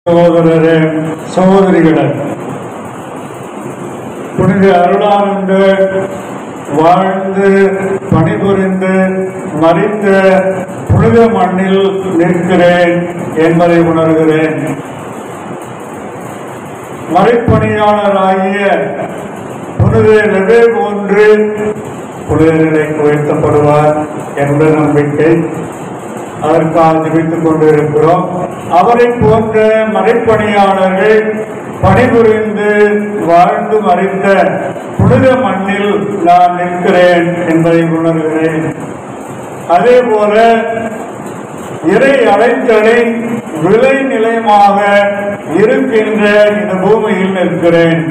சகோதரரே சகோதரிகளே புனித அருளானந்து வாழ்ந்து பணிபுரிந்து மறித்த புனித மண்ணில் நிற்கிறேன் என்பதை உணர்கிறேன் மறைப்பணியாளராகிய புனித லெவே போன்று புனிதர்களை உயர்த்தப்படுவார் என்ற நம்பிக்கை அதற்காக ஜெபித்துக் கொண்டிருக்கிறோம் அவரை போன்ற மறைப்பணியாளர்கள் பணிபுரிந்து வாழ்ந்து மறைத்த புனித மண்ணில் நான் நிற்கிறேன் என்பதை உணர்கிறேன் அதே போல இறை அழைத்தலை விளை நிலையமாக இருக்கின்ற இந்த பூமியில் நிற்கிறேன்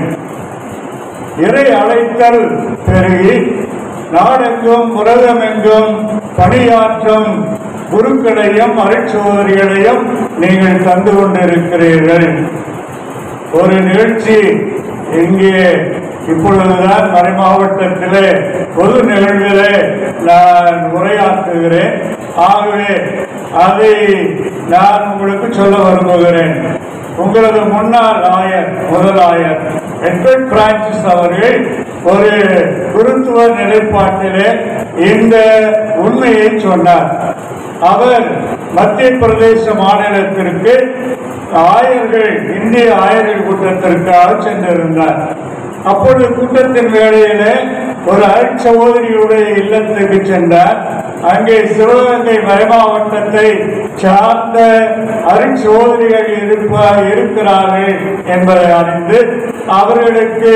இறை அழைத்தல் பெருகி நாடெங்கும் உலகமெங்கும் பணியாற்றும் குருக்களையும் அரைச்சோதரிகளையும் நீங்கள் தந்து கொண்டிருக்கிறீர்கள் ஒரு நிகழ்ச்சி இங்கே இப்பொழுதுதான் மறை மாவட்டத்திலே பொது நிகழ்விலே நான் உரையாற்றுகிறேன் ஆகவே அதை நான் உங்களுக்கு சொல்ல விரும்புகிறேன் உங்களது முன்னாள் ஆயர் முதல் ஆயர் எட்வர்ட் பிரான்சிஸ் அவர்கள் ஒரு குருத்துவ நிலைப்பாட்டிலே இந்த உண்மையை சொன்னார் அவர் மத்திய பிரதேச மாநிலத்திற்கு ஆயர்கள் இந்திய ஆயர்கள் கூட்டத்திற்காக சென்றிருந்தார் அப்பொழுது கூட்டத்தின் வேளையிலே ஒரு அருட்சகோதரியுடைய இல்லத்துக்கு சென்றார் அங்கே சிவகங்கை மறைமாவட்டத்தை சார்ந்த அருட்சகோதரிகள் இருப்ப இருக்கிறார்கள் என்பதை அறிந்து அவர்களுக்கு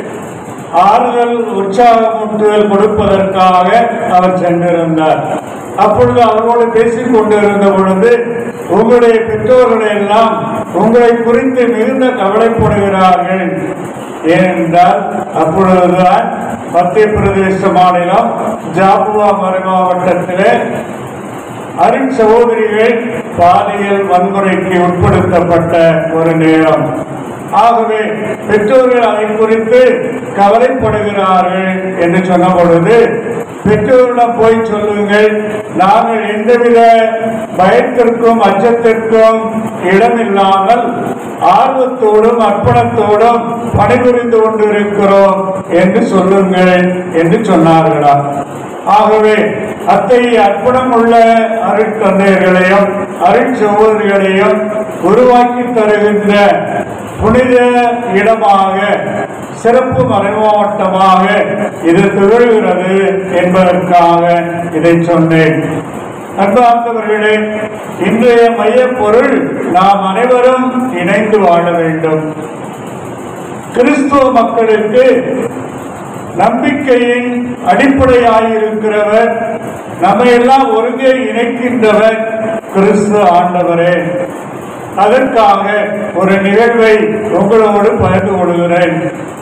ஆறுதல் உற்சாகமூட்டுதல் கொடுப்பதற்காக அவர் சென்றிருந்தார் அப்பொழுது அவர்களோடு பேசிக் கொண்டிருந்த பொழுது உங்களுடைய பெற்றோர்கள் எல்லாம் உங்களை குறித்து மிகுந்த கவலைப்படுகிறார்கள் ஏனென்றால் அப்பொழுதுதான் மத்திய பிரதேச மாநிலம் ஜாபுவா மறை மாவட்டத்திலே அருண் சகோதரிகள் பாலியல் வன்முறைக்கு உட்படுத்தப்பட்ட ஒரு நேரம் ஆகவே பெற்றோர்கள் அதை குறித்து கவலைப்படுகிறார்கள் என்று சொன்ன பொழுது பெற்றோரிடம் போய் சொல்லுங்கள் நாங்கள் எந்தவித பயத்திற்கும் அச்சத்திற்கும் இடமில்லாமல் ஆர்வத்தோடும் அர்ப்பணத்தோடும் பணிபுரிந்து கொண்டிருக்கிறோம் என்று சொல்லுங்கள் என்று சொன்னார்களாம் ஆகவே அத்தகைய அர்ப்பணம் உள்ள அருட்தந்தையர்களையும் அருட் சகோதரிகளையும் உருவாக்கி தருகின்ற புனித இடமாக சிறப்பு மறைமாவட்டமாக இது திகழ்கிறது என்பதற்காக இதை சொன்னேன் அன்பார்ந்தவர்களே இன்றைய மையப் பொருள் நாம் அனைவரும் இணைந்து வாழ வேண்டும் கிறிஸ்துவ மக்களுக்கு நம்பிக்கையின் அடிப்படையாயிருக்கிறவர் நம்மை எல்லாம் ஒருங்கே இணைக்கின்றவர் கிறிஸ்து ஆண்டவரே அதற்காக ஒரு நிகழ்வை உங்களோடு பகிர்ந்து கொள்கிறேன்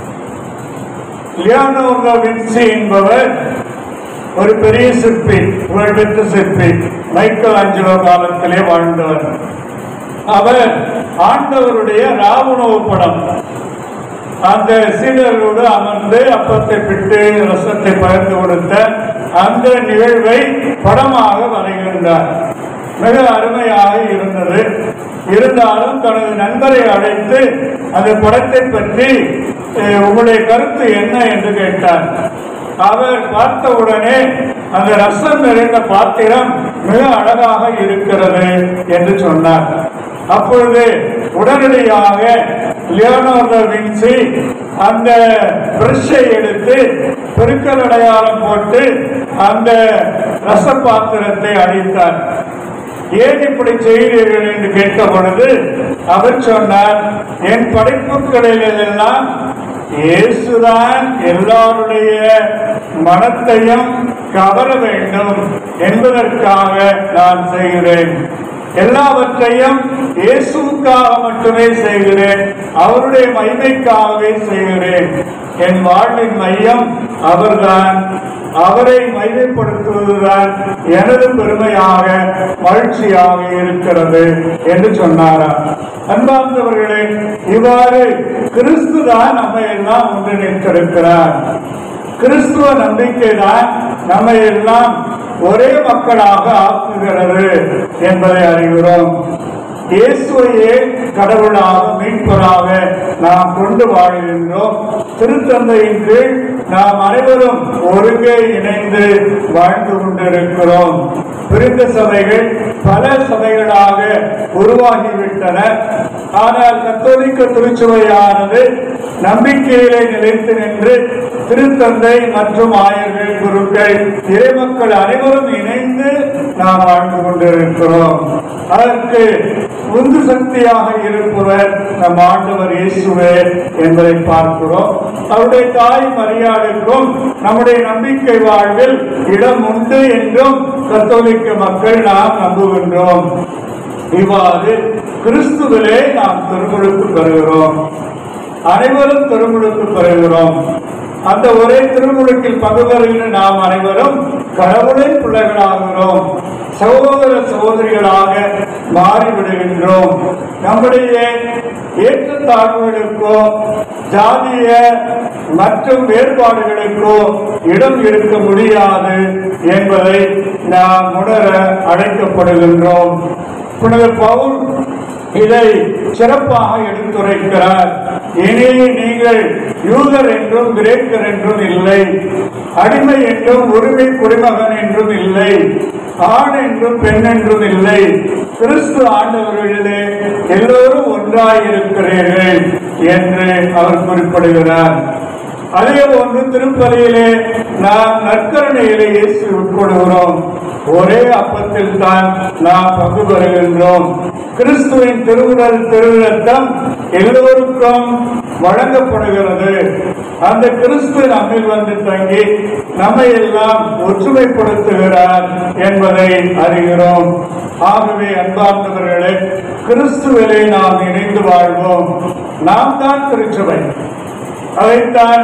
லியோனோர்டோ வின்சி என்பவர் ஒரு பெரிய சிற்பி புகழ்பெற்ற சிற்பி மைக்கேல் ஆஞ்சலோ காலத்திலே வாழ்ந்தவர் அவர் ஆண்டவருடைய ராவணோவு படம் அந்த சீடர்களோடு அமர்ந்து அப்பத்தை பிட்டு ரசத்தை பகிர்ந்து கொடுத்த அந்த நிகழ்வை படமாக வரைகின்றார் மிக அருமையாக இருந்தது இருந்தாலும் தனது நண்பரை அழைத்து அந்த படத்தை பற்றி "அஹ், உங்களுடைய கருத்து என்ன என்று கேட்டார் அவர் பார்த்தவுடனே அந்த ரசம் நிறைந்த பாத்திரம் மிக அழகாக இருக்கிறது என்று சொன்னார் அப்பொழுது உடனடியாக லியோனோர்டோ வின்சி அந்த பிரஷை எடுத்து பெருக்கல் அடையாளம் போட்டு அந்த ரச பாத்திரத்தை அழித்தார் ஏன் இப்படி செய்கிறீர்கள் என்று கேட்ட பொழுது அவர் சொன்னார் என் படைப்புகளில் எல்லாம் இயேசுதான் எல்லாருடைய மனத்தையும் கவர வேண்டும் என்பதற்காக நான் செய்கிறேன் எல்லாவற்றையும் இயேசுவுக்காக மட்டுமே செய்கிறேன் அவருடைய மகிமைக்காகவே செய்கிறேன் என் வாழ்வின் மையம் அவர்தான் அவரை மைமைப்படுத்துவதுதான் எனது பெருமையாக மகிழ்ச்சியாக இருக்கிறது என்று சொன்னாராம் அன்பார்ந்தவர்களே இவ்வாறு கிறிஸ்து தான் நம்மை எல்லாம் ஒன்றிணைத்திருக்கிறார் கிறிஸ்துவ நம்பிக்கை தான் நம்மை எல்லாம் ஒரே மக்களாக ஆக்குகிறது என்பதை அறிகிறோம் இயேசுவையே கடவுளாக மீட்பராக நாம் கொண்டு வாழ்கின்றோம் திருத்தந்தையின் கீழ் நாம் அனைவரும் ஒருங்கே இணைந்து வாழ்ந்து கொண்டிருக்கிறோம் பிரிந்த சபைகள் பல சபைகளாக உருவாகிவிட்டன ஆனால் கத்தோலிக்க திருச்சுவையானது நம்பிக்கையிலே நிலைத்து நின்று திருத்தந்தை மற்றும் ஆயர்கள் குருக்கள் இறைமக்கள் அனைவரும் இணைந்து நாம் வாழ்ந்து கொண்டிருக்கிறோம் அதற்கு உந்து சக்தியாக இருப்பவர் நம் ஆண்டவர் இயேசுவே என்பதை பார்க்கிறோம் அவருடைய தாய் மரியாதைக்கும் நம்முடைய நம்பிக்கை வாழ்வில் இடம் உண்டு என்றும் கத்தோலிக்க மக்கள் நாம் நம்புகின்றோம் இவ்வாறு கிறிஸ்துவிலே நாம் திருமுழுக்கு பெறுகிறோம் அனைவரும் திருமுழுக்கு பெறுகிறோம் அந்த ஒரே திருமுழுக்கில் பங்கு பெறுகிற நாம் அனைவரும் கடவுளின் பிள்ளைகளாகிறோம் சகோதர சகோதரிகளாக மாறிவிடுகின்றோம் நம்முடைய ஏற்றத்தாழ்வுகளுக்கோ ஜாதிய மற்றும் வேறுபாடுகளுக்கோ இடம் இருக்க முடியாது என்பதை நாம் உணர அழைக்கப்படுகின்றோம் புனித பவுல் இதை சிறப்பாக எடுத்துரைக்கிறார் இனி நீங்கள் யூதர் என்றும் கிரேக்கர் என்றும் இல்லை அடிமை என்றும் உரிமை குடிமகன் என்றும் இல்லை ஆண் என்றும் பெண் என்றும் இல்லை கிறிஸ்து ஆண்டவர்களிலே எல்லோரும் ஒன்றாயிருக்கிறீர்கள் என்று அவர் குறிப்பிடுகிறார் அதே போன்று திருப்பலியிலே நாம் நற்கரணையிலே இயேசு உட்கொள்கிறோம் ஒரே அப்பத்தில் தான் நாம் பங்கு பெறுகின்றோம் கிறிஸ்துவின் திருவுடல் திருவிழத்தம் எல்லோருக்கும் வழங்கப்படுகிறது அந்த கிறிஸ்து நம்மில் வந்து தங்கி நம்மை எல்லாம் ஒற்றுமைப்படுத்துகிறார் என்பதை அறிகிறோம் ஆகவே அன்பார்ந்தவர்களே கிறிஸ்துவிலே நாம் இணைந்து வாழ்வோம் நாம் தான் திருச்சபை அதைத்தான்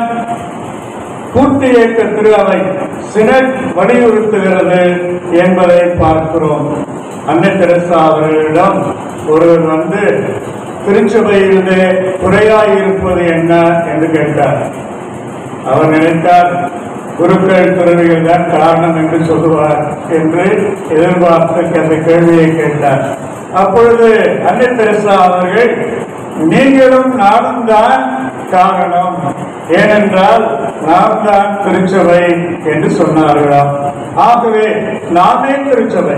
கூட்டு இயக்க திரு அவை சினட் வலியுறுத்துகிறது என்பதை பார்க்கிறோம் அன்னை தெரசா அவர்களிடம் ஒருவர் வந்து திருச்சபையிலே குறையாயிருப்பது என்ன என்று கேட்டார் அவர் நினைத்தார் குருக்கள் துறவிகள் தான் காரணம் என்று சொல்லுவார் என்று எதிர்பார்த்து அந்த கேள்வியை கேட்டார் அப்பொழுது அன்னை தெரசா அவர்கள் நீங்களும் நானும் தான் காரணம் ஏனென்றால் நாம் தான் திருச்சபை என்று சொன்னார்களாம் ஆகவே நாமே திருச்சபை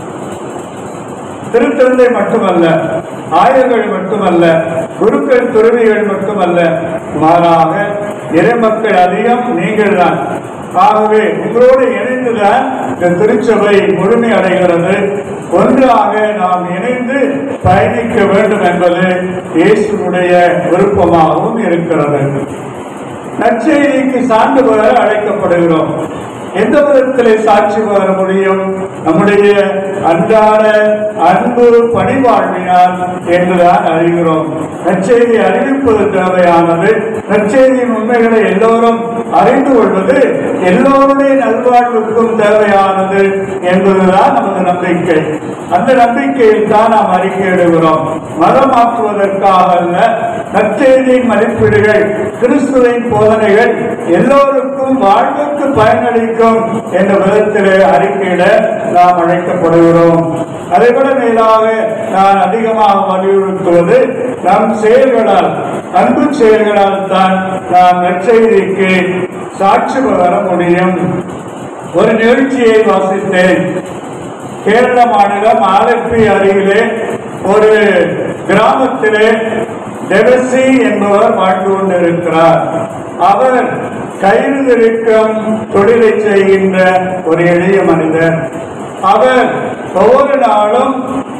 திருத்தந்தை மட்டுமல்ல ஆயர்கள் மட்டுமல்ல குருக்கள் துறவிகள் மட்டுமல்ல மாறாக இறைமக்கள் அதிகம் நீங்கள் தான் ஆகவே உங்களோடு இணைந்துதான் இந்த திருச்சபை முழுமை அடைகிறது ஒன்றாக நாம் இணைந்து பயணிக்க வேண்டும் என்பது இயேசுடைய விருப்பமாகவும் இருக்கிறது நற்செய்திக்கு சான்று பெற அழைக்கப்படுகிறோம் எந்த விதத்திலே சாட்சி பெற முடியும் நம்முடைய அன்றாட அன்பு பணிவாழ்வினால் என்றுதான் அறிகிறோம் நற்செய்தி அறிவிப்பது தேவையானது நற்செய்தியின் உண்மைகளை எல்லோரும் அறிந்து கொள்வது எல்லோருடைய நல்வாழ்வுக்கும் தேவையானது என்பதுதான் நமது நம்பிக்கை அந்த நம்பிக்கையில் தான் நாம் அறிக்கையிடுகிறோம் மதம் மாற்றுவதற்காக அல்ல நற்செய்தியின் மதிப்பீடுகள் கிறிஸ்துவின் போதனைகள் எல்லோருக்கும் வாழ்வுக்கு பயனளிக்கும் என்ற விதத்திலே அறிக்கையிட நாம் அழைக்கப்படுகிறோம் அதைவிட மேலாக நான் அதிகமாக வலியுறுத்துவது நம் செயல்களால் அன்பு செயல்களால் தான் நாம் நற்செய்திக்கு சாட்சி வர முடியும் ஒரு நிகழ்ச்சியை வாசித்தேன் கேரள மாநிலம் ஆலப்பி அருகிலே ஒரு கிராமத்திலே டெவசி என்பவர் வாழ்ந்து கொண்டிருக்கிறார் அவர் கயிறு திருக்கம் தொழிலை செய்கின்ற ஒரு எளிய மனிதர் அவர் ஒவ்வொரு நாளும்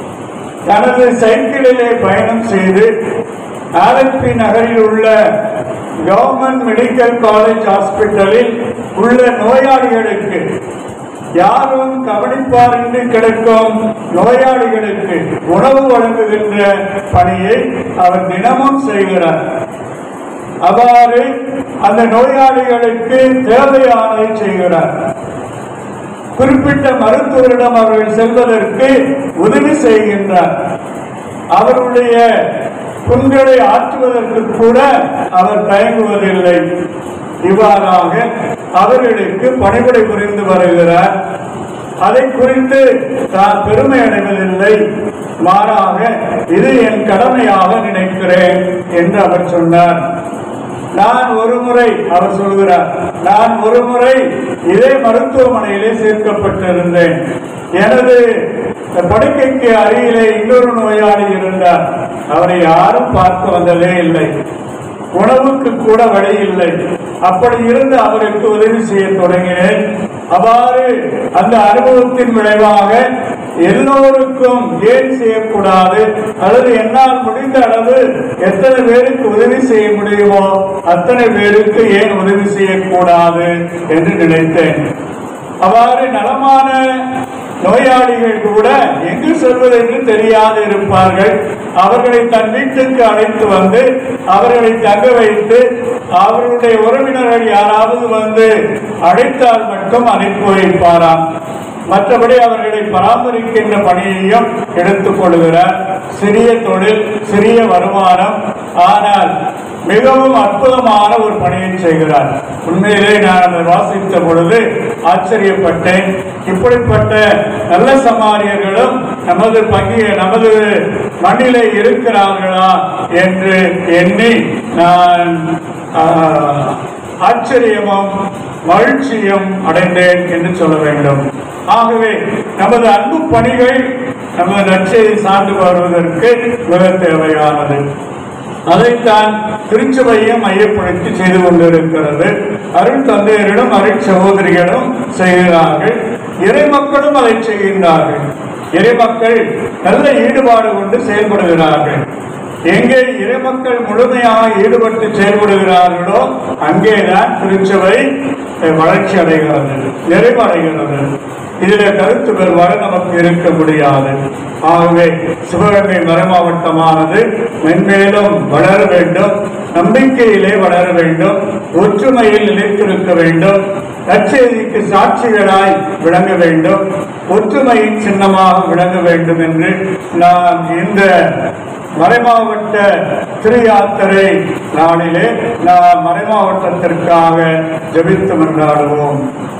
தனது சைக்கிளிலே பயணம் செய்து ஆலப்பி நகரில் உள்ள கவர்மெண்ட் மெடிக்கல் காலேஜ் ஹாஸ்பிட்டலில் உள்ள நோயாளிகளுக்கு யாரும் கவனிப்பார் என்று கிடக்கும் நோயாளிகளுக்கு உணவு வழங்குகின்ற பணியை அவர் தினமும் செய்கிறார் அவ்வாறு அந்த நோயாளிகளுக்கு தேவையானதை செய்கிறார் குறிப்பிட்ட மருத்துவரிடம் அவர்கள் செல்வதற்கு உதவி செய்கின்றார் அவருடைய புண்களை ஆற்றுவதற்கு கூட அவர் தயங்குவதில்லை இவ்வாறாக அவர்களுக்கு பணிபுரை புரிந்து வருகிறார் அதை குறித்து தான் பெருமை அடைவதில்லை மாறாக இது என் கடமையாக நினைக்கிறேன் என்று அவர் சொன்னார் நான் ஒரு முறை அவர் சொல்கிறார் நான் ஒரு முறை இதே மருத்துவமனையிலே சேர்க்கப்பட்டிருந்தேன் எனது படுக்கைக்கு அருகிலே இன்னொரு நோயாளி இருந்தார் அவரை யாரும் பார்க்க வந்ததே இல்லை உணவுக்கு கூட வழி இல்லை அப்படி இருந்து அவருக்கு உதவி செய்ய தொடங்கினேன் அவ்வாறு அந்த அனுபவத்தின் விளைவாக எல்லோருக்கும் ஏன் செய்யக்கூடாது அல்லது என்னால் முடிந்த அளவு எத்தனை பேருக்கு உதவி செய்ய முடியுமோ அத்தனை பேருக்கு ஏன் உதவி செய்யக்கூடாது என்று நினைத்தேன் அவ்வாறு நலமான நோயாளிகள் கூட எங்கு செல்வது என்று தெரியாது இருப்பார்கள் அவர்களை தன் வீட்டுக்கு அழைத்து வந்து அவர்களை தங்க வைத்து அவர்களுடைய உறவினர்கள் யாராவது வந்து அழைத்தால் மட்டும் அனுப்பி வைப்பாராம் மற்றபடி அவர்களை பராமரிக்கின்ற பணியையும் எடுத்துக் கொள்கிறார் சிறிய தொழில் சிறிய வருமானம் ஆனால் மிகவும் அற்புதமான ஒரு பணியை செய்கிறார் உண்மையிலே நான் அதை வாசித்த பொழுது ஆச்சரியப்பட்டேன் இப்படிப்பட்ட நல்ல சமாரியர்களும் நமது பங்கிய நமது மண்ணிலே இருக்கிறார்களா என்று எண்ணி நான் ஆஹ், ஆச்சரியமும் மகிழ்ச்சியும் அடைந்தேன் என்று சொல்ல வேண்டும் ஆகவே நமது அன்பு பணிகள் நமது நற்செய்தி சார்ந்து வருவதற்கு மிக தேவையானது அதைத்தான் திருச்சபையும் மையப்படுத்தி செய்து கொண்டிருக்கிறது அருள் தந்தையரிடம் அருள் சகோதரிகளும் செய்கிறார்கள் இறைமக்களும் அதை செய்கின்றார்கள் இறைமக்கள் நல்ல ஈடுபாடு கொண்டு செயல்படுகிறார்கள் எங்கே இறைமக்கள் முழுமையாக ஈடுபட்டு செயல்படுகிறார்களோ அங்கேதான் திருச்சபை அஹ், வளர்ச்சி அடைகிறது நிறைவடைகிறது இதில் கருத்து வேறுபாடு நமக்கு இருக்க முடியாது ஆகவே சிவகங்கை மறைமாவட்டமானது மென்மேலும் வளர வேண்டும் நம்பிக்கையிலே வளர வேண்டும் ஒற்றுமையில் நிலைத்திருக்க வேண்டும் நற்செய்திக்கு சாட்சிகளாய் விளங்க வேண்டும் ஒற்றுமையின் சின்னமாக விளங்க வேண்டும் என்று நான் இந்த மறைமாவட்ட திரு யாத்திரை நாளிலே நாம் மறைமாவட்டத்திற்காக ஜெபித்து மன்றாடுவோம்